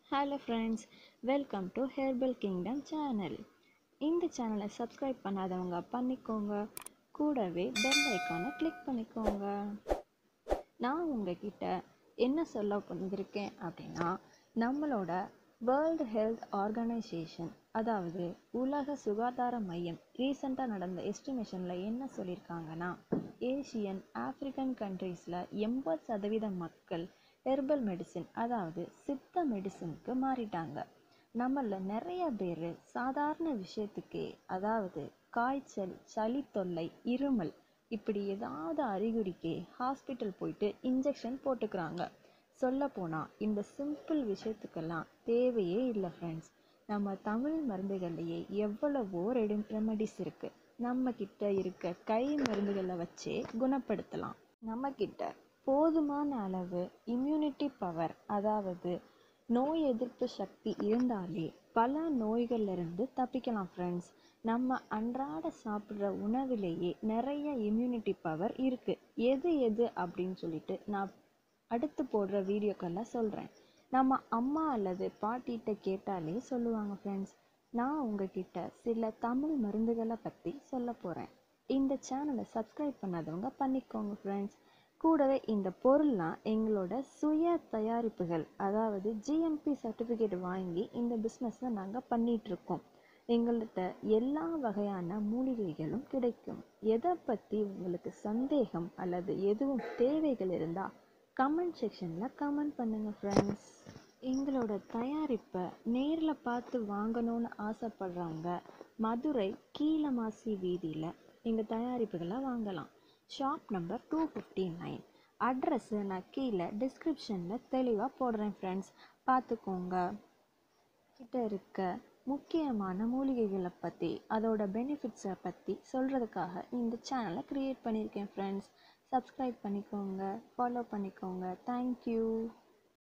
hello friends welcome to herbal kingdom channel இந்த சேனலை subscribe பண்ணாதவங்க பண்ணிக்கோங்க கூடவே பெல் ஐக்கானை கிளிக் பண்ணிக்கோங்க நான் உங்ககிட்ட என்ன சொல்ல வந்திருக்கேன் அப்படின்னா நம்மளோட வேர்ல்டு ஹெல்த் ஆர்கனைசேஷன் அதாவது உலக சுகாதார மையம் ரீசெண்டாக நடந்த எஸ்டிமேஷனில் என்ன சொல்லியிருக்காங்கன்னா ஏஷியன் ஆப்பிரிக்கன் கண்ட்ரீஸில் எண்பது சதவீத மக்கள் ஹெர்பல் மெடிசின் அதாவது சித்த மெடிசினுக்கு மாறிட்டாங்க நம்மள நிறைய பேர் சாதாரண விஷயத்துக்கே அதாவது காய்ச்சல் சளி தொல்லை இருமல் இப்படி ஏதாவது அறிகுறிக்கே ஹாஸ்பிட்டல் போயிட்டு இன்ஜெக்ஷன் போட்டுக்கிறாங்க சொல்லப்போனால் இந்த சிம்பிள் விஷயத்துக்கெல்லாம் தேவையே இல்லை ஃப்ரெண்ட்ஸ் நம்ம தமிழ் மருந்துகள்லையே எவ்வளவோ ரெடி ரெமடிஸ் இருக்குது நம்ம கிட்ட இருக்க கை மருந்துகளை வச்சே குணப்படுத்தலாம் நம்ம கிட்ட போதுமான அளவு இம்யூனிட்டி பவர் அதாவது நோய் எதிர்ப்பு சக்தி இருந்தாலே பல நோய்கள்லேருந்து தப்பிக்கலாம் ஃப்ரெண்ட்ஸ் நம்ம அன்றாட சாப்பிட்ற உணவிலேயே நிறைய இம்யூனிட்டி பவர் இருக்குது எது எது அப்படின்னு சொல்லிட்டு நான் அடுத்து போடுற வீடியோக்கெல்லாம் சொல்கிறேன் நம்ம அம்மா அல்லது பாட்டிகிட்ட கேட்டாலே சொல்லுவாங்க ஃப்ரெண்ட்ஸ் நான் உங்ககிட்ட சில தமிழ் மருந்துகளை பற்றி சொல்ல போகிறேன் இந்த சேனலை சப்ஸ்கிரைப் பண்ணாதவங்க பண்ணிக்கோங்க ஃப்ரெண்ட்ஸ் கூடவே இந்த பொருள்லாம் எங்களோட சுய தயாரிப்புகள் அதாவது ஜிஎம்பி சர்டிஃபிகேட் வாங்கி இந்த பிஸ்னஸை நாங்கள் பண்ணிகிட்ருக்கோம் எங்கள்கிட்ட எல்லா வகையான மூலிகைகளும் கிடைக்கும் எதை பற்றி உங்களுக்கு சந்தேகம் அல்லது எதுவும் தேவைகள் இருந்தால் கமெண்ட் செக்ஷனில் கமெண்ட் பண்ணுங்கள் ஃப்ரெண்ட்ஸ் எங்களோட தயாரிப்பை நேரில் பார்த்து வாங்கணும்னு ஆசைப்படுறவங்க மதுரை கீழமாசி வீதியில் எங்கள் தயாரிப்புகளை வாங்கலாம் shop number two fifty nine address நான் கீழே டிஸ்கிரிப்ஷனில் தெளிவாக போடுறேன் ஃப்ரெண்ட்ஸ் பார்த்துக்கோங்க கிட்ட இருக்க முக்கியமான மூலிகைகளை பற்றி அதோட பெனிஃபிட்ஸை பற்றி சொல்கிறதுக்காக இந்த சேனலை க்ரியேட் பண்ணியிருக்கேன் ஃப்ரெண்ட்ஸ் சப்ஸ்கிரைப் பண்ணிக்கோங்க ஃபாலோ பண்ணிக்கோங்க தேங்க்யூ